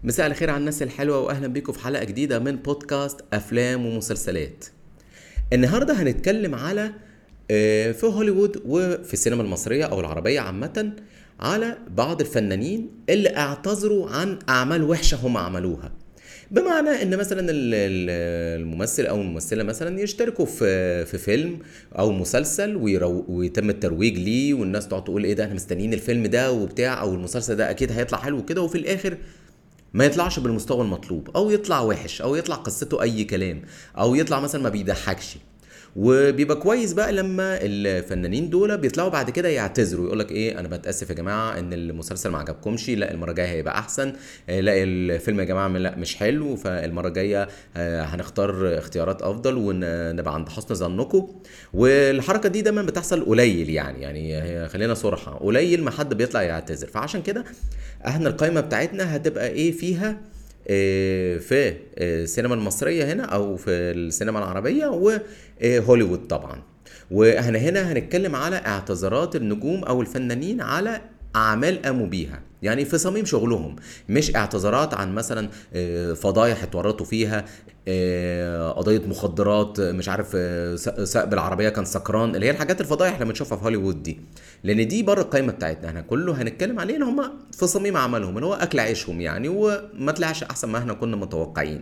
مساء الخير على الناس الحلوة وأهلا بيكم في حلقة جديدة من بودكاست أفلام ومسلسلات النهاردة هنتكلم على آه، في هوليوود وفي السينما المصرية أو العربية عامة على بعض الفنانين اللي اعتذروا عن أعمال وحشة هم عملوها بمعنى ان مثلا ال- ال- الممثل او الممثله مثلا يشتركوا في في فيلم او مسلسل ويرو ويتم الترويج ليه والناس تقعد تقول ايه ده احنا مستنيين الفيلم ده وبتاع او المسلسل ده اكيد هيطلع حلو كده وفي الاخر ما يطلعش بالمستوى المطلوب او يطلع وحش او يطلع قصته اي كلام او يطلع مثلا ما بيضحكش وبيبقى كويس بقى لما الفنانين دول بيطلعوا بعد كده يعتذروا يقول لك ايه انا بتاسف يا جماعه ان المسلسل ما عجبكمش لا المره الجايه هيبقى احسن آه، لا الفيلم يا جماعه لا مش حلو فالمره الجايه آه، هنختار اختيارات افضل ونبقى عند حسن ظنكم والحركه دي دايما بتحصل قليل يعني يعني هي- خلينا صراحه قليل ما حد بيطلع يعتذر فعشان كده احنا القائمه بتاعتنا هتبقى ايه فيها آه، في آه، السينما المصرية هنا أو في السينما العربية وهوليوود طبعا وهنا هنا هنتكلم على اعتذارات النجوم أو الفنانين على أعمال قاموا بيها يعني في صميم شغلهم مش اعتذارات عن مثلا آه، فضايح اتورطوا فيها آه، قضية مخدرات آه، مش عارف آه، س- سائق العربية كان سكران اللي هي الحاجات الفضايح اللي بنشوفها في هوليوود دي لان دي بره القائمه بتاعتنا احنا كله هنتكلم عليه ان هم في صميم عملهم اللي هو اكل عيشهم يعني وما طلعش احسن ما احنا كنا متوقعين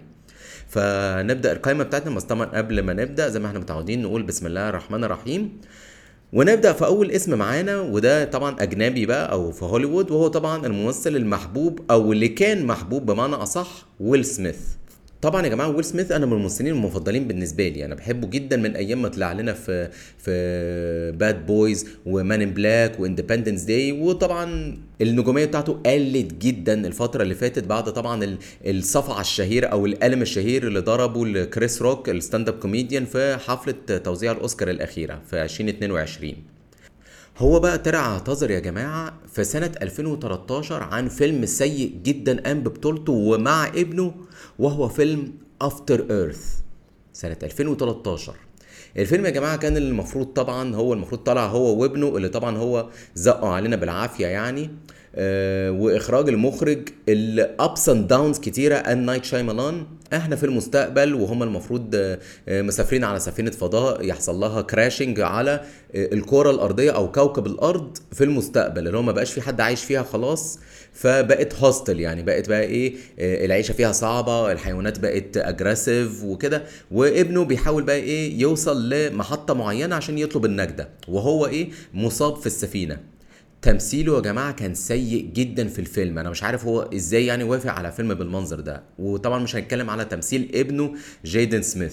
فنبدا القائمه بتاعتنا بس طبعا قبل ما نبدا زي ما احنا متعودين نقول بسم الله الرحمن الرحيم ونبدا في اول اسم معانا وده طبعا اجنبي بقى او في هوليوود وهو طبعا الممثل المحبوب او اللي كان محبوب بمعنى اصح ويل سميث طبعا يا جماعه ويل سميث انا من الممثلين المفضلين بالنسبه لي انا بحبه جدا من ايام ما طلع لنا في في باد بويز ومان ان بلاك واندبندنس داي وطبعا النجوميه بتاعته قلت جدا الفتره اللي فاتت بعد طبعا ال- الصفعه الشهيره او القلم الشهير اللي ضربه لكريس روك الستاند اب كوميديان في حفله توزيع الاوسكار الاخيره في 2022 هو بقى طلع اعتذر يا جماعة في سنة 2013 عن فيلم سيء جدا قام ببطولته ومع ابنه وهو فيلم افتر ايرث سنة 2013 الفيلم يا جماعة كان المفروض طبعا هو المفروض طلع هو وابنه اللي طبعا هو زقوا علينا بالعافية يعني آه واخراج المخرج الابس اند داونز كتيره ان نايت شايمالان احنا في المستقبل وهم المفروض آه، آه، مسافرين على سفينه فضاء يحصل لها كراشنج على آه، الكره الارضيه او كوكب الارض في المستقبل اللي هو ما بقاش في حد عايش فيها خلاص فبقت هوستل يعني بقت بقى ايه آه، العيشه فيها صعبه الحيوانات بقت اجريسيف وكده وابنه بيحاول بقى ايه يوصل لمحطه معينه عشان يطلب النجده وهو ايه مصاب في السفينه تمثيله يا جماعه كان سيء جدا في الفيلم انا مش عارف هو ازاي يعني وافق على فيلم بالمنظر ده وطبعا مش هنتكلم على تمثيل ابنه جايدن سميث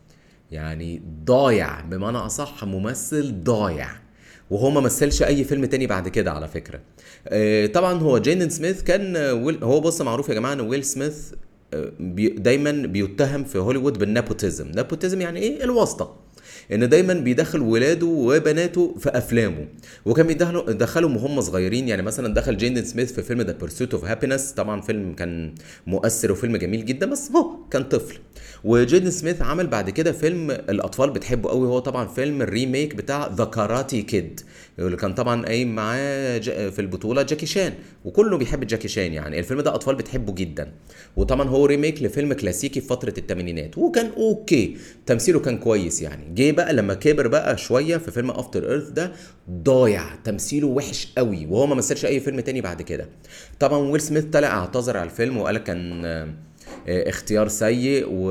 يعني ضايع بمعنى اصح ممثل ضايع وهو ما مثلش اي فيلم تاني بعد كده على فكره آه، طبعا هو جايدن سميث كان آه، ويل هو بص معروف يا جماعه ان ويل سميث آه، بي- دايما بيتهم في هوليوود بالنابوتيزم نابوتيزم يعني ايه الواسطه ان دايما بيدخل ولاده وبناته في افلامه وكان بيدخلوا دخلهم وهم صغيرين يعني مثلا دخل جيندن سميث في فيلم ذا بيرسوت اوف هابينس طبعا فيلم كان مؤثر وفيلم جميل جدا بس هو كان طفل وجيدن سميث عمل بعد كده فيلم الاطفال بتحبه قوي هو طبعا فيلم الريميك بتاع ذا كاراتي كيد اللي كان طبعا قايم معاه جا- في البطوله جاكي شان وكله بيحب جاكي شان يعني الفيلم ده اطفال بتحبه جدا وطبعا هو ريميك لفيلم كلاسيكي في فتره الثمانينات وكان اوكي تمثيله كان كويس يعني جه بقى لما كبر بقى شويه في فيلم افتر ايرث ده ضايع تمثيله وحش قوي وهو ما مثلش اي فيلم تاني بعد كده طبعا ويل سميث طلع اعتذر على الفيلم وقال لك كان آه، آه، اختيار سيء و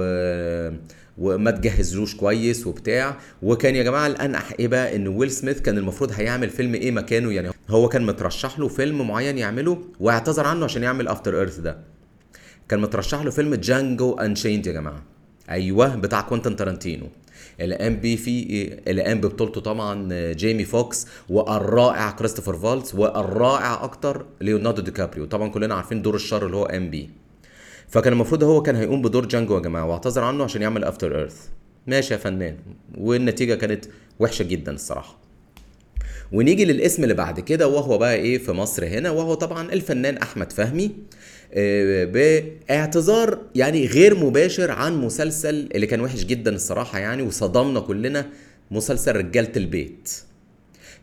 وما تجهزلوش كويس وبتاع وكان يا جماعه الانح ايه بقى ان ويل سميث كان المفروض هيعمل فيلم ايه مكانه يعني هو كان مترشح له فيلم معين يعمله واعتذر عنه عشان يعمل افتر ايرث ده كان مترشح له فيلم جانجو انشيند يا جماعه ايوه بتاع كوينتن تارانتينو اللي قام بيه في اللي قام ببطولته طبعا جيمي فوكس والرائع كريستوفر فالتس والرائع اكتر ليوناردو دي كابريو طبعا كلنا عارفين دور الشر اللي هو قام بيه فكان المفروض هو كان هيقوم بدور جانجو يا جماعه واعتذر عنه عشان يعمل افتر ايرث ماشي يا فنان والنتيجه كانت وحشه جدا الصراحه ونيجي للاسم اللي بعد كده وهو بقى ايه في مصر هنا وهو طبعا الفنان احمد فهمي آه، باعتذار يعني غير مباشر عن مسلسل اللي كان وحش جدا الصراحه يعني وصدمنا كلنا مسلسل رجاله البيت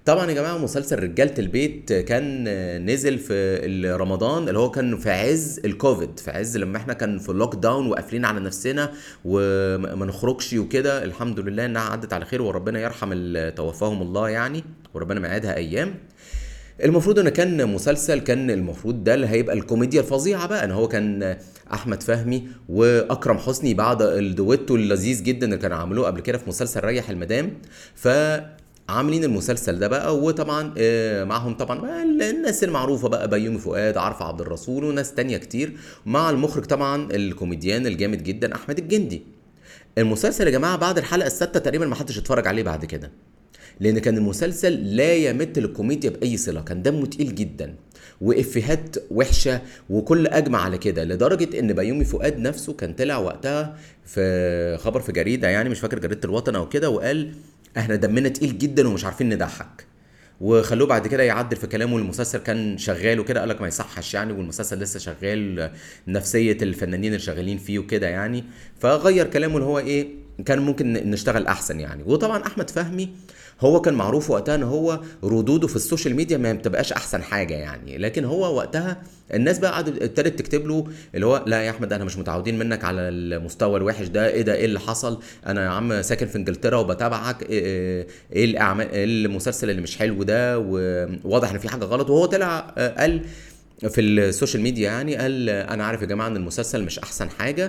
طبعا يا جماعه مسلسل رجاله البيت كان نزل في رمضان اللي هو كان في عز الكوفيد في عز لما احنا كان في اللوك داون وقافلين على نفسنا وما نخرجش وكده الحمد لله انها عدت على خير وربنا يرحم اللي توفاهم الله يعني وربنا ما يعيدها ايام المفروض ان كان مسلسل كان المفروض ده اللي هيبقى الكوميديا الفظيعه بقى ان هو كان احمد فهمي واكرم حسني بعد الدويتو اللذيذ جدا اللي كانوا عملوه قبل كده في مسلسل ريح المدام ف عاملين المسلسل ده بقى وطبعا آه، معهم طبعا بقى الناس المعروفه بقى بيومي فؤاد عارفه عبد الرسول وناس تانية كتير مع المخرج طبعا الكوميديان الجامد جدا احمد الجندي المسلسل يا جماعه بعد الحلقه السادسه تقريبا ما حدش اتفرج عليه بعد كده لان كان المسلسل لا يمت للكوميديا باي صله كان دمه تقيل جدا وافيهات وحشه وكل اجمع على كده لدرجه ان بيومي فؤاد نفسه كان طلع وقتها في خبر في جريده يعني مش فاكر جريده الوطن او كده وقال احنا دمنا تقيل جدا ومش عارفين نضحك وخلوه بعد كده يعدل في كلامه المسلسل كان شغال وكده قال لك ما يصحش يعني والمسلسل لسه شغال نفسيه الفنانين اللي شغالين فيه وكده يعني فغير كلامه اللي هو ايه كان ممكن نشتغل احسن يعني وطبعا احمد فهمي هو كان معروف وقتها ان هو ردوده في السوشيال ميديا ما بتبقاش احسن حاجه يعني لكن هو وقتها الناس بقى قعدت ابتدت تكتب له اللي هو لا يا احمد انا مش متعودين منك على المستوى الوحش ده ايه ده ايه اللي حصل انا يا عم ساكن في انجلترا وبتابعك ايه, إيه الاعمال ايه المسلسل اللي مش حلو ده وواضح ان في حاجه غلط وهو طلع قال في السوشيال ميديا يعني قال انا عارف يا جماعه ان المسلسل مش احسن حاجه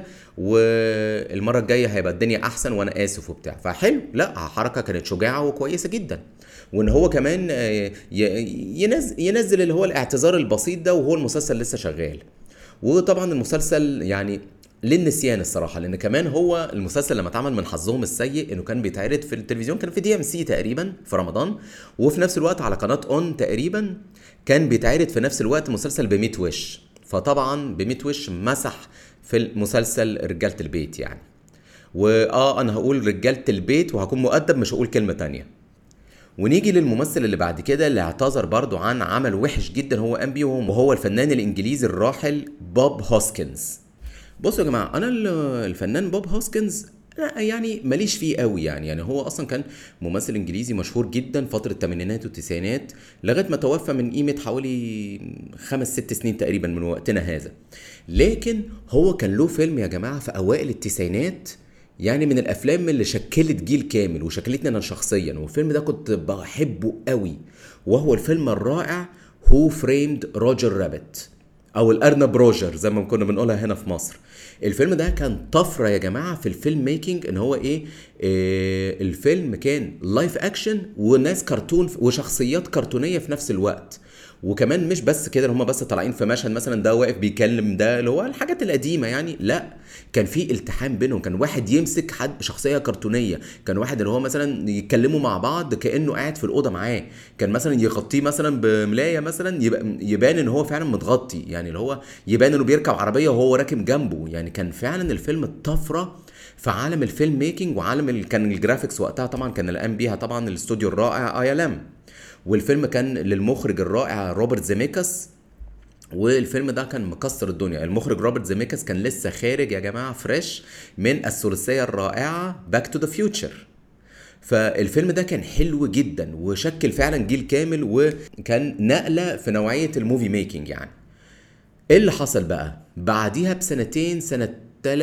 والمره الجايه هيبقى الدنيا احسن وانا اسف وبتاع فحلو لا حركه كانت شجاعه وكويسه جدا وان هو كمان ينزل, ينزل اللي هو الاعتذار البسيط ده وهو المسلسل لسه شغال وطبعا المسلسل يعني للنسيان الصراحه لان كمان هو المسلسل لما اتعمل من حظهم السيء انه كان بيتعرض في التلفزيون كان في دي ام سي تقريبا في رمضان وفي نفس الوقت على قناه اون تقريبا كان بيتعرض في نفس الوقت مسلسل ب وش فطبعا ب وش مسح في المسلسل رجاله البيت يعني واه انا هقول رجاله البيت وهكون مؤدب مش هقول كلمه تانية ونيجي للممثل اللي بعد كده اللي اعتذر برضو عن عمل وحش جدا هو قام بيه وهو الفنان الانجليزي الراحل بوب هوسكنز بصوا يا جماعه انا الفنان بوب هوسكنز لا يعني ماليش فيه قوي يعني يعني هو اصلا كان ممثل انجليزي مشهور جدا فتره الثمانينات والتسعينات لغايه ما توفى من قيمه حوالي خمس ست سنين تقريبا من وقتنا هذا لكن هو كان له فيلم يا جماعه في اوائل التسعينات يعني من الافلام اللي شكلت جيل كامل وشكلتني انا شخصيا والفيلم ده كنت بحبه قوي وهو الفيلم الرائع هو فريمد روجر رابت او الارنب روجر زي ما كنا بنقولها هنا في مصر الفيلم ده كان طفره يا جماعه في الفيلم ميكنج ان هو ايه, إيه الفيلم كان لايف اكشن وناس كرتون وشخصيات كرتونيه في نفس الوقت وكمان مش بس كده هم بس طالعين في مشهد مثلا ده واقف بيكلم ده اللي هو الحاجات القديمه يعني لا كان في التحام بينهم كان واحد يمسك حد شخصيه كرتونيه كان واحد اللي هو مثلا يتكلموا مع بعض كانه قاعد في الاوضه معاه كان مثلا يغطيه مثلا بملايه مثلا يبان ان هو فعلا متغطي يعني اللي هو يبان انه بيركب عربيه وهو راكب جنبه يعني كان فعلا الفيلم طفره في عالم الفيلم ميكنج وعالم كان الجرافيكس وقتها طبعا كان اللي قام بيها طبعا الاستوديو الرائع اي ال ام والفيلم كان للمخرج الرائع روبرت زيميكاس والفيلم ده كان مكسر الدنيا المخرج روبرت زيميكاس كان لسه خارج يا جماعه فريش من الثلاثيه الرائعه باك تو ذا فيوتشر فالفيلم ده كان حلو جدا وشكل فعلا جيل كامل وكان نقله في نوعيه الموفي ميكنج يعني ايه اللي حصل بقى بعديها بسنتين سنه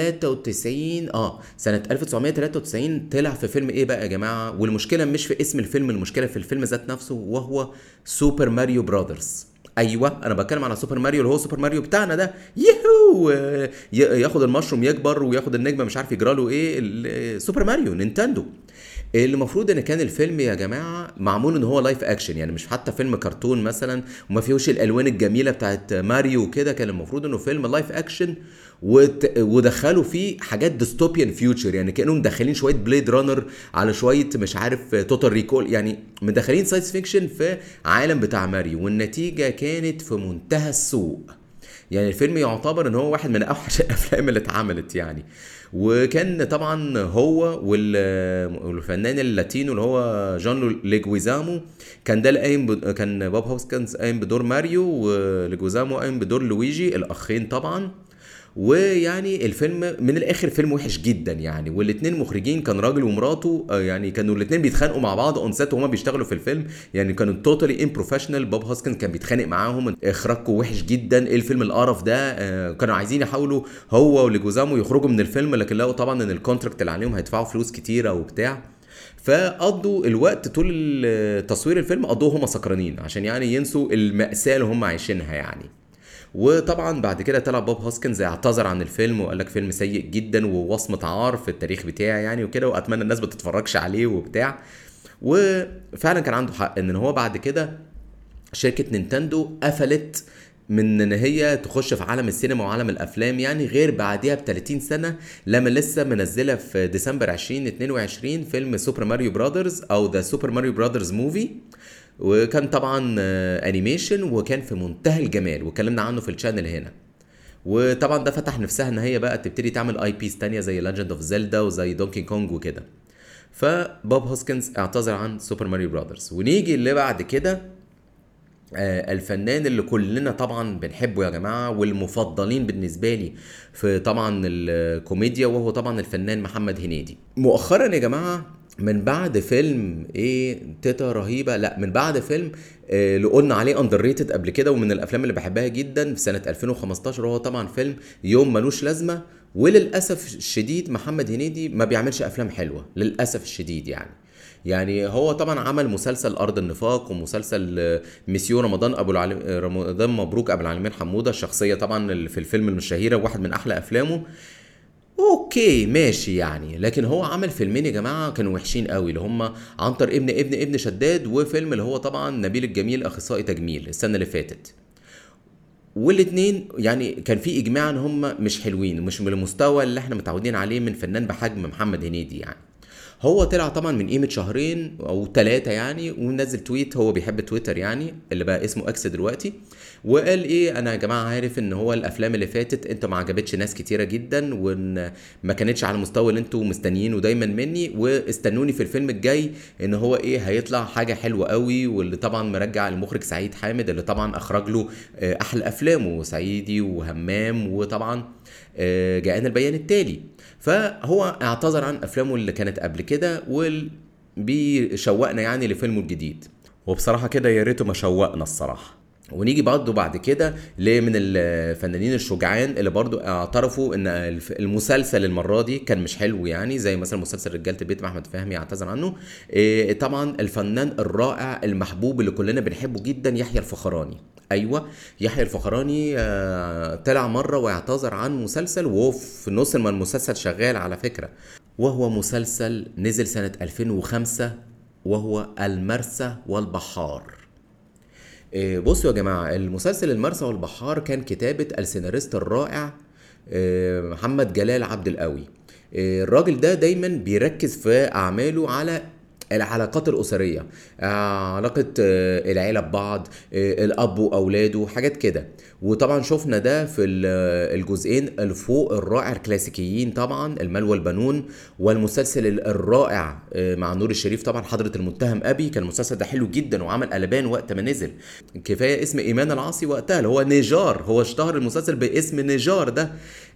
93 اه سنة 1993 طلع في فيلم ايه بقى يا جماعة والمشكلة مش في اسم الفيلم المشكلة في الفيلم ذات نفسه وهو سوبر ماريو براذرز ايوه انا بتكلم على سوبر ماريو اللي هو سوبر ماريو بتاعنا ده يهو ياخد المشروم يكبر وياخد النجمه مش عارف يجرى له ايه سوبر ماريو نينتندو اللي المفروض ان كان الفيلم يا جماعه معمول ان هو لايف اكشن يعني مش حتى فيلم كرتون مثلا وما فيهوش الالوان الجميله بتاعت ماريو وكده كان المفروض انه فيلم لايف اكشن ودخلوا فيه حاجات ديستوبيان فيوتشر يعني كانهم مدخلين شويه بليد رانر على شويه مش عارف توتال ريكول يعني مدخلين ساينس فيكشن في عالم بتاع ماريو والنتيجه كانت في منتهى السوء يعني الفيلم يعتبر ان هو واحد من اوحش الافلام اللي اتعملت يعني وكان طبعا هو والفنان اللاتينو اللي هو جون ليجويزامو كان ده قايم كان بوب هاوس كان قايم بدور ماريو وليجويزامو قايم بدور لويجي الاخين طبعا ويعني الفيلم من الاخر فيلم وحش جدا يعني والاتنين مخرجين كان راجل ومراته آه، يعني كانوا الاتنين بيتخانقوا مع بعض اون سيت وهما بيشتغلوا في الفيلم يعني كانوا توتالي امبروفيشنال بوب هاسكن كان بيتخانق معاهم اخراجكم وحش جدا ايه الفيلم القرف ده آه، كانوا عايزين يحاولوا هو وليجوزامو يخرجوا من الفيلم لكن لقوا طبعا ان الكونتراكت اللي عليهم هيدفعوا فلوس كتيره وبتاع فقضوا الوقت طول ال- تصوير الفيلم قضوه هما سكرانين عشان يعني ينسوا المأساة اللي هم عايشينها يعني وطبعا بعد كده طلع بوب هوسكنز اعتذر عن الفيلم وقال لك فيلم سيء جدا ووصمة عار في التاريخ بتاعي يعني وكده واتمنى الناس ما تتفرجش عليه وبتاع وفعلا كان عنده حق ان هو بعد كده شركة نينتندو قفلت من ان هي تخش في عالم السينما وعالم الافلام يعني غير بعديها ب 30 سنه لما لسه منزله في ديسمبر 2022 فيلم سوبر ماريو براذرز او ذا سوبر ماريو براذرز موفي وكان طبعا آه، انيميشن وكان في منتهى الجمال واتكلمنا عنه في الشانل هنا وطبعا ده فتح نفسها ان هي بقى تبتدي تعمل اي بيس تانية زي لاجند اوف زيلدا وزي دونكي كونج وكده فبوب هوسكنز اعتذر عن سوبر ماريو براذرز ونيجي اللي بعد كده آه، الفنان اللي كلنا طبعا بنحبه يا جماعه والمفضلين بالنسبه لي في طبعا الكوميديا وهو طبعا الفنان محمد هنيدي مؤخرا يا جماعه من بعد فيلم ايه تيتا رهيبه لا من بعد فيلم آه، اللي قلنا عليه اندر ريتد قبل كده ومن الافلام اللي بحبها جدا في سنه 2015 وهو طبعا فيلم يوم ملوش لازمه وللاسف الشديد محمد هنيدي ما بيعملش افلام حلوه للاسف الشديد يعني يعني هو طبعا عمل مسلسل ارض النفاق ومسلسل آه، مسيو رمضان ابو العالم آه، رمضان مبروك ابو العالمين حموده الشخصيه طبعا اللي في الفيلم الشهيره واحد من احلى افلامه اوكي ماشي يعني لكن هو عمل فيلمين يا جماعه كانوا وحشين قوي اللي هم عنتر ابن ابن ابن شداد وفيلم اللي هو طبعا نبيل الجميل اخصائي تجميل السنه اللي فاتت والاتنين يعني كان في اجماع ان هم مش حلوين مش من المستوى اللي احنا متعودين عليه من فنان بحجم محمد هنيدي يعني هو طلع طبعا من قيمه شهرين او ثلاثه يعني ونزل تويت هو بيحب تويتر يعني اللي بقى اسمه اكس دلوقتي وقال ايه انا يا جماعه عارف ان هو الافلام اللي فاتت انت ما عجبتش ناس كتيره جدا وان ما كانتش على المستوى اللي انتوا مستنيينه دايما مني واستنوني في الفيلم الجاي ان هو ايه هيطلع حاجه حلوه قوي واللي طبعا مرجع المخرج سعيد حامد اللي طبعا اخرج له آه، احلى افلامه صعيدي وهمام وطبعا آه، جاءنا البيان التالي فهو اعتذر عن افلامه اللي كانت قبل كده وال بيشوقنا يعني لفيلمه الجديد وبصراحه كده يا ريته ما شوقنا الصراحه ونيجي برضه بعد كده لمن الفنانين الشجعان اللي برضه اعترفوا ان الف- المسلسل المره دي كان مش حلو يعني زي مثلا مسلسل رجاله البيت مع احمد فهمي اعتذر عنه إيه، طبعا الفنان الرائع المحبوب اللي كلنا بنحبه جدا يحيى الفخراني ايوه يحيى الفخراني آه، طلع مره واعتذر عن مسلسل وهو في نص ما المسلسل شغال على فكره وهو مسلسل نزل سنه 2005 وهو المرسى والبحار إيه، بصوا يا جماعة المسلسل المرسى والبحار كان كتابة السيناريست الرائع إيه، محمد جلال عبد القوي إيه، الراجل ده دايما بيركز في أعماله على العلاقات الأسرية آه، علاقة آه، العيلة ببعض آه، الأب وأولاده حاجات كده وطبعا شفنا ده في ال- الجزئين الفوق الرائع الكلاسيكيين طبعا المال والبنون والمسلسل ال- الرائع آه، مع نور الشريف طبعا حضرة المتهم أبي كان المسلسل ده حلو جدا وعمل قلبان وقت ما نزل كفاية اسم إيمان العاصي وقتها اللي هو نيجار هو اشتهر المسلسل باسم نيجار ده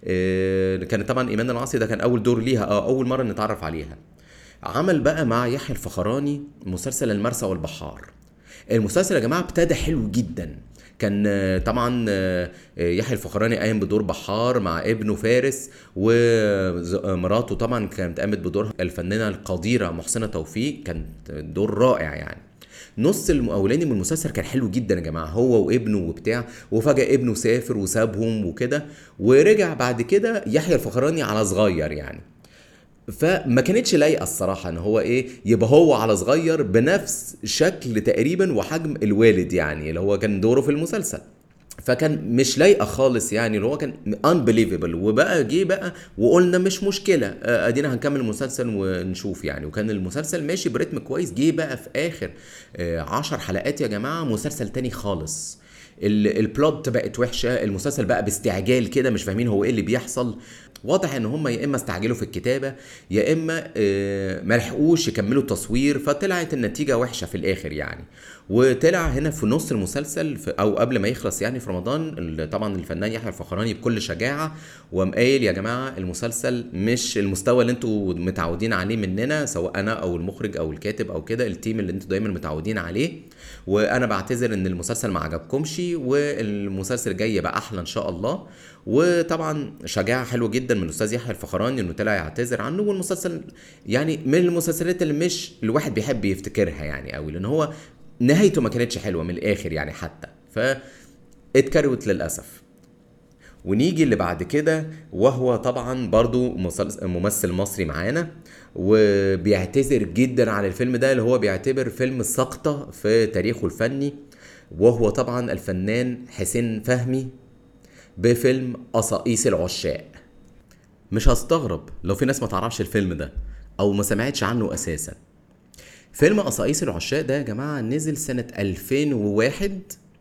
آه، كان طبعا إيمان العاصي ده كان أول دور ليها آه، أول مرة نتعرف عليها عمل بقى مع يحيى الفخراني مسلسل المرسى والبحار المسلسل يا جماعه ابتدى حلو جدا كان آه، طبعا آه، آه، يحيى الفخراني قايم بدور بحار مع ابنه فارس ومراته طبعا كانت قامت بدور الفنانه القديره محسنه توفيق كان دور رائع يعني نص الاولاني من المسلسل كان حلو جدا يا جماعه هو وابنه وبتاع وفجاه ابنه سافر وسابهم وكده ورجع بعد كده يحيى الفخراني على صغير يعني فما كانتش لايقه الصراحه ان هو ايه يبقى هو على صغير بنفس شكل تقريبا وحجم الوالد يعني اللي هو كان دوره في المسلسل فكان مش لايقه خالص يعني اللي هو كان unbelievable وبقى جه بقى وقلنا مش مشكله آه، ادينا هنكمل المسلسل ونشوف يعني وكان المسلسل ماشي برتم كويس جه بقى في اخر آه، عشر حلقات يا جماعه مسلسل تاني خالص ال- البلوت بقت وحشه المسلسل بقى باستعجال كده مش فاهمين هو ايه اللي بيحصل واضح ان هم يا اما استعجلوا في الكتابه يا اما آه، ما لحقوش يكملوا التصوير فطلعت النتيجه وحشه في الاخر يعني وطلع هنا في نص المسلسل في او قبل ما يخلص يعني في رمضان ال- طبعا الفنان يحيى الفخراني بكل شجاعه وقام قايل يا جماعه المسلسل مش المستوى اللي انتوا متعودين عليه مننا سواء انا او المخرج او الكاتب او كده التيم اللي انتوا دايما متعودين عليه وانا بعتذر ان المسلسل ما عجبكمش والمسلسل الجاي يبقى احلى ان شاء الله وطبعا شجاعه حلوه جدا من الاستاذ يحيى الفخراني انه طلع يعتذر عنه والمسلسل يعني من المسلسلات اللي مش الواحد بيحب يفتكرها يعني قوي لان هو نهايته ما كانتش حلوه من الاخر يعني حتى ف اتكروت للاسف ونيجي اللي بعد كده وهو طبعا برضو مسلس- ممثل مصري معانا وبيعتذر جدا على الفيلم ده اللي هو بيعتبر فيلم سقطة في تاريخه الفني وهو طبعا الفنان حسين فهمي بفيلم قصاقيس العشاق مش هستغرب لو في ناس ما تعرفش الفيلم ده او ما سمعتش عنه اساسا فيلم قصاقيس العشاق ده يا جماعة نزل سنة 2001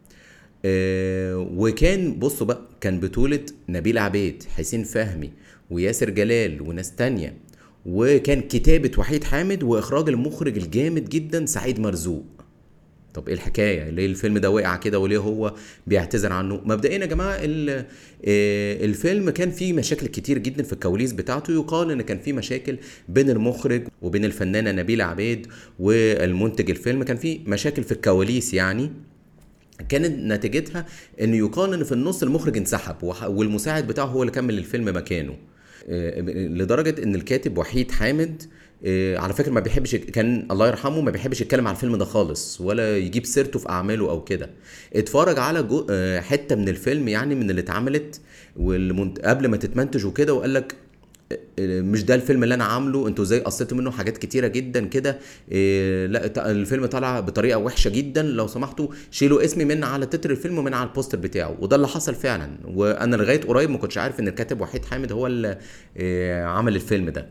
آه، وكان بصوا بقى كان بطولة نبيل عبيد حسين فهمي وياسر جلال وناس تانية وكان كتابة وحيد حامد وإخراج المخرج الجامد جدا سعيد مرزوق طب ايه الحكايه ليه الفيلم ده وقع كده وليه هو بيعتذر عنه مبدئيا يا جماعه ال- آه، الفيلم كان فيه مشاكل كتير جدا في الكواليس بتاعته يقال ان كان فيه مشاكل بين المخرج وبين الفنانه نبيله عبيد والمنتج الفيلم كان فيه مشاكل في الكواليس يعني كانت نتيجتها ان يقال ان في النص المخرج انسحب وح- والمساعد بتاعه هو اللي كمل الفيلم مكانه آه، لدرجه ان الكاتب وحيد حامد آه، على فكره ما بيحبش كان الله يرحمه ما بيحبش يتكلم على الفيلم ده خالص ولا يجيب سيرته في اعماله او كده اتفرج على جو آه، حته من الفيلم يعني من اللي اتعملت والمنت... قبل ما تتمنتج وكده وقال لك مش ده الفيلم اللي انا عامله انتوا ازاي قصيتوا منه حاجات كتيره جدا كده إيه لا ط- الفيلم طلع بطريقه وحشه جدا لو سمحتوا شيلوا اسمي من على تتر الفيلم ومن على البوستر بتاعه وده اللي حصل فعلا وانا لغايه قريب ما كنتش عارف ان الكاتب وحيد حامد هو اللي إيه عمل الفيلم ده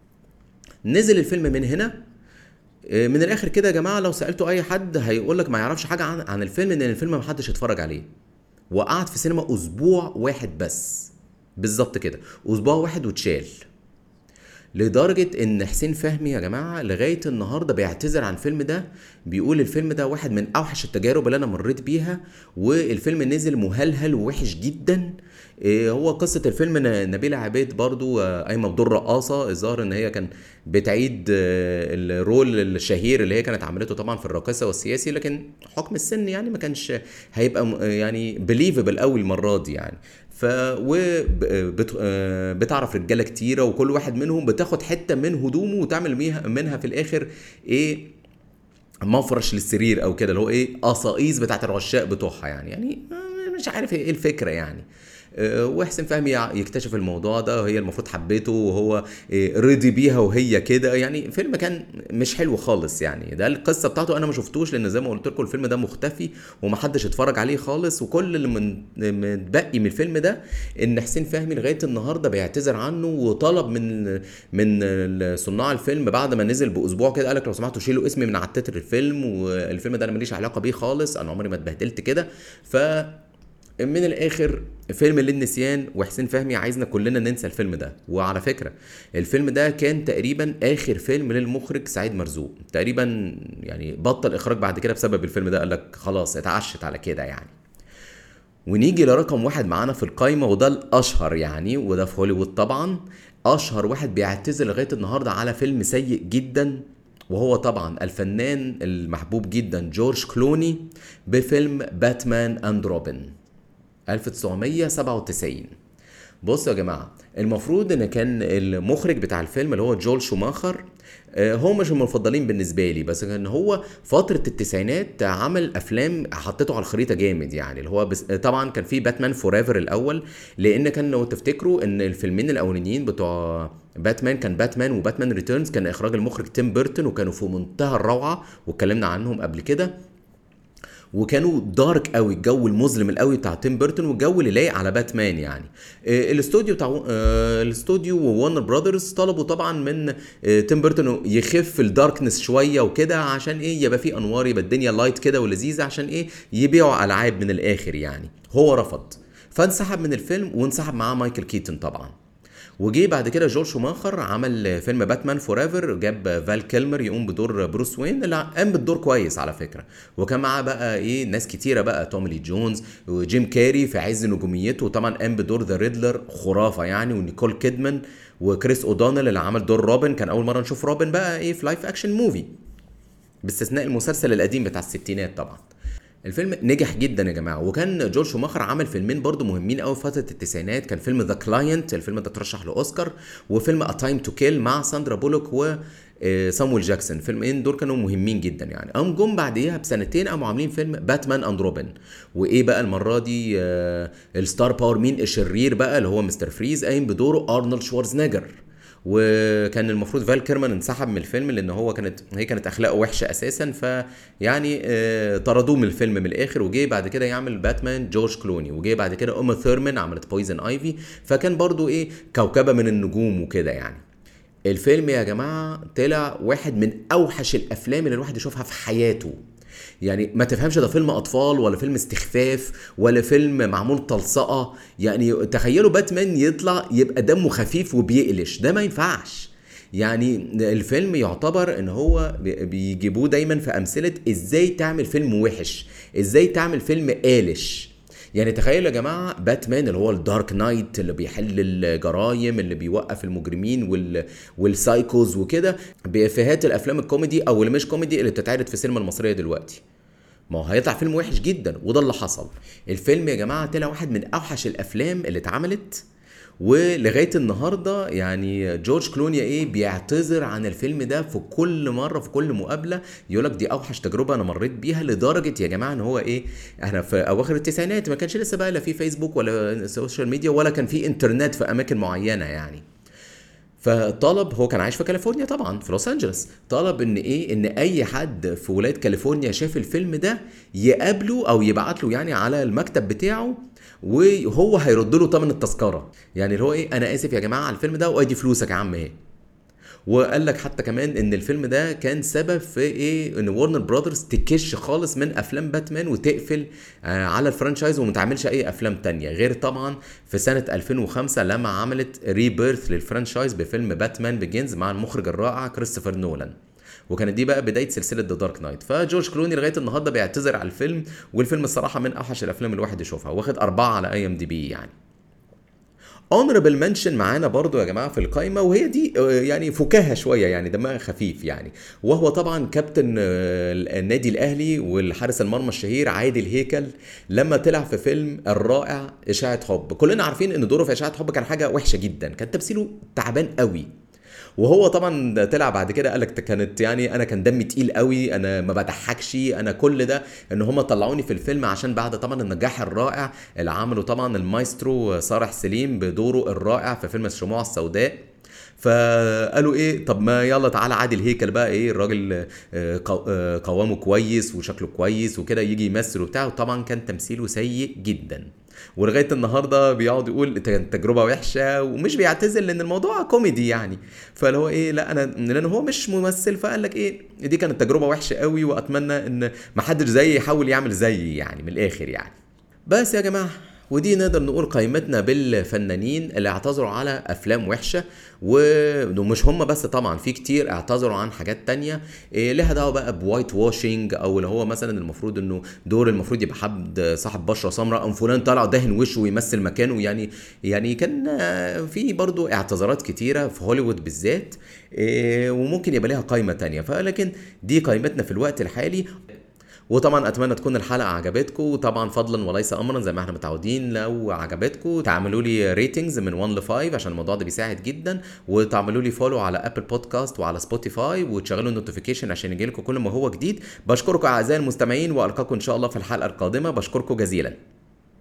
نزل الفيلم من هنا إيه، من الاخر كده يا جماعه لو سالتوا اي حد هيقول لك ما يعرفش حاجه عن عن الفيلم ان الفيلم ما حدش اتفرج عليه وقعد في سينما اسبوع واحد بس بالظبط كده اسبوع واحد واتشال لدرجة إن حسين فهمي يا جماعة لغاية النهاردة بيعتذر عن الفيلم ده بيقول الفيلم ده واحد من أوحش التجارب اللي أنا مريت بيها والفيلم نزل مهلهل ووحش جدا إيه هو قصة الفيلم ن- نبيلة عبيد برضو آه، قايمة بدور رقاصة الظاهر إن هي كان بتعيد آه، الرول الشهير اللي هي كانت عملته طبعا في الراقصة والسياسي لكن حكم السن يعني ما كانش هيبقى م- يعني بليفبل قوي المرة دي يعني ف وبتعرف رجاله كتيره وكل واحد منهم بتاخد حته من هدومه وتعمل ميها- منها في الاخر ايه مفرش للسرير او كده اللي هو ايه قصاقيس بتاعت العشاق بتوعها يعني يعني آه، مش عارف ايه الفكره يعني آه، وحسين فهمي يع- يكتشف الموضوع ده وهي المفروض حبيته وهو آه، رضي بيها وهي كده يعني فيلم كان مش حلو خالص يعني ده القصه بتاعته انا ما شفتوش لان زي ما قلت لكم الفيلم ده مختفي ومحدش اتفرج عليه خالص وكل اللي من متبقي من الفيلم ده ان حسين فهمي لغايه النهارده بيعتذر عنه وطلب من من صناع الفيلم بعد ما نزل باسبوع كده قال لك لو سمحتوا شيلوا اسمي من على التتر الفيلم والفيلم ده انا ماليش علاقه بيه خالص انا عمري ما اتبهدلت كده ف من الاخر فيلم للنسيان وحسين فهمي عايزنا كلنا ننسى الفيلم ده وعلى فكره الفيلم ده كان تقريبا اخر فيلم للمخرج سعيد مرزوق تقريبا يعني بطل اخراج بعد كده بسبب الفيلم ده قال لك خلاص اتعشت على كده يعني ونيجي لرقم واحد معانا في القايمة وده الأشهر يعني وده في هوليوود طبعا أشهر واحد بيعتذر لغاية النهاردة على فيلم سيء جدا وهو طبعا الفنان المحبوب جدا جورج كلوني بفيلم باتمان أند روبن 1997 بصوا يا جماعة المفروض ان كان المخرج بتاع الفيلم اللي هو جول شوماخر آه، هو مش من المفضلين بالنسبة لي بس كان هو فترة التسعينات عمل افلام حطيته على الخريطة جامد يعني اللي هو بس طبعا كان في باتمان فور ايفر الاول لان كان لو تفتكروا ان الفيلمين الاولانيين بتوع باتمان كان باتمان وباتمان ريتيرنز كان اخراج المخرج تيم بيرتون وكانوا في منتهى الروعة واتكلمنا عنهم قبل كده وكانوا دارك قوي الجو المظلم القوي بتاع تيم بيرتون والجو اللي لايق على باتمان يعني آه، الاستوديو بتاع آه، الاستوديو وورنر براذرز طلبوا طبعا من آه، تيم بيرتون يخف الداركنس شويه وكده عشان ايه يبقى في انوار يبقى الدنيا لايت كده ولذيذه عشان ايه يبيعوا العاب من الاخر يعني هو رفض فانسحب من الفيلم وانسحب معاه مايكل كيتون طبعا وجي بعد كده جورج شوماخر عمل فيلم باتمان فور ايفر جاب فال كيلمر يقوم بدور بروس وين اللي قام بالدور كويس على فكره وكان معاه بقى ايه ناس كتيره بقى توم لي جونز وجيم كاري في عز نجوميته طبعا قام بدور ذا ريدلر خرافه يعني ونيكول كيدمان وكريس اودونل اللي عمل دور روبن كان اول مره نشوف روبن بقى ايه في لايف اكشن موفي باستثناء المسلسل القديم بتاع الستينات طبعا الفيلم نجح جدا يا جماعه وكان جورج شوماخر عمل فيلمين برضو مهمين قوي في فتره التسعينات كان فيلم ذا كلاينت الفيلم ده ترشح لاوسكار وفيلم ا تايم تو كيل مع ساندرا بولوك و سامويل جاكسون فيلمين دول كانوا مهمين جدا يعني قام جم بعديها بسنتين قاموا عاملين فيلم باتمان اند روبن وايه بقى المره دي آه الستار باور مين الشرير بقى اللي هو مستر فريز قايم بدوره ارنولد شوارزنيجر وكان المفروض فال كيرمان انسحب من الفيلم لان هو كانت هي كانت اخلاقه وحشه اساسا فيعني آه طردوه من الفيلم من الاخر وجي بعد كده يعمل باتمان جورج كلوني وجي بعد كده اوما ثيرمان عملت بويزن ايفي فكان برضو ايه كوكبه من النجوم وكده يعني الفيلم يا جماعه طلع واحد من اوحش الافلام اللي الواحد يشوفها في حياته يعني ما تفهمش ده فيلم اطفال ولا فيلم استخفاف ولا فيلم معمول تلصقه يعني تخيلوا باتمان يطلع يبقى دمه خفيف وبيقلش ده ما ينفعش يعني الفيلم يعتبر ان هو بيجيبوه دايما في امثله ازاي تعمل فيلم وحش ازاي تعمل فيلم قالش يعني تخيلوا يا جماعه باتمان اللي هو الدارك نايت اللي بيحل الجرايم اللي بيوقف المجرمين وال... والسايكوز وكده بافيهات الافلام الكوميدي او اللي مش كوميدي اللي بتتعرض في السينما المصريه دلوقتي ما هو هيطلع فيلم وحش جدا وده اللي حصل الفيلم يا جماعه طلع واحد من اوحش الافلام اللي اتعملت ولغايه النهارده يعني جورج كلوني ايه بيعتذر عن الفيلم ده في كل مره في كل مقابله يقول لك دي اوحش تجربه انا مريت بيها لدرجه يا جماعه ان هو ايه احنا في اواخر التسعينات ما كانش لسه بقى لا في فيسبوك ولا سوشيال ميديا ولا كان في انترنت في اماكن معينه يعني فطلب هو كان عايش في كاليفورنيا طبعا في لوس انجلوس طلب ان ايه ان اي حد في ولايه كاليفورنيا شاف الفيلم ده يقابله او يبعت له يعني على المكتب بتاعه وهو هيرد له ثمن التذكره يعني اللي هو ايه انا اسف يا جماعه على الفيلم ده وادي فلوسك يا عم ايه وقال لك حتى كمان ان الفيلم ده كان سبب في ايه ان ورنر براذرز تكش خالص من افلام باتمان وتقفل آه على الفرانشايز وما تعملش اي افلام تانية غير طبعا في سنه 2005 لما عملت ريبيرث للفرانشايز بفيلم باتمان بيجنز مع المخرج الرائع كريستوفر نولان وكانت دي بقى بدايه سلسله ذا دارك نايت فجورج كلوني لغايه النهارده بيعتذر على الفيلم والفيلم الصراحه من اوحش الافلام اللي الواحد يشوفها واخد اربعه على اي ام دي بي يعني اونربل منشن معانا برضو يا جماعه في القايمه وهي دي يعني فكاهه شويه يعني دمها خفيف يعني وهو طبعا كابتن النادي الاهلي والحارس المرمى الشهير عادل هيكل لما طلع في فيلم الرائع اشاعه حب كلنا عارفين ان دوره في اشاعه حب كان حاجه وحشه جدا كان تمثيله تعبان قوي وهو طبعا طلع بعد كده قال لك كانت يعني انا كان دمي تقيل قوي انا ما بضحكش انا كل ده ان هم طلعوني في الفيلم عشان بعد طبعا النجاح الرائع اللي عمله طبعا المايسترو صالح سليم بدوره الرائع في فيلم الشموع السوداء فقالوا ايه طب ما يلا تعالى عادل هيكل بقى ايه الراجل قوامه كويس وشكله كويس وكده يجي يمثل وبتاع وطبعا كان تمثيله سيء جدا ولغايه النهارده بيقعد يقول كانت تجربه وحشه ومش بيعتذر لان الموضوع كوميدي يعني فاللي هو ايه لا انا لان هو مش ممثل فقال لك ايه دي كانت تجربه وحشه قوي واتمنى ان ما حدش زيي يحاول يعمل زيي يعني من الاخر يعني بس يا جماعه ودي نقدر نقول قائمتنا بالفنانين اللي اعتذروا على افلام وحشه ومش هم بس طبعا في كتير اعتذروا عن حاجات تانية إيه لها دعوه بقى بوايت واشنج او اللي هو مثلا المفروض انه دور المفروض يبقى حد صاحب بشره سمراء ام فلان طلع دهن وشه ويمثل مكانه يعني يعني كان في برضو اعتذارات كتيره في هوليوود بالذات إيه وممكن يبقى ليها قائمه تانية فلكن دي قائمتنا في الوقت الحالي وطبعا اتمنى تكون الحلقه عجبتكم وطبعا فضلا وليس امرا زي ما احنا متعودين لو عجبتكم تعملوا لي ريتنجز من 1 ل 5 عشان الموضوع ده بيساعد جدا وتعملوا لي فولو على ابل بودكاست وعلى سبوتيفاي وتشغلوا النوتيفيكيشن عشان يجي لكم كل ما هو جديد بشكركم اعزائي المستمعين والقاكم ان شاء الله في الحلقه القادمه بشكركم جزيلا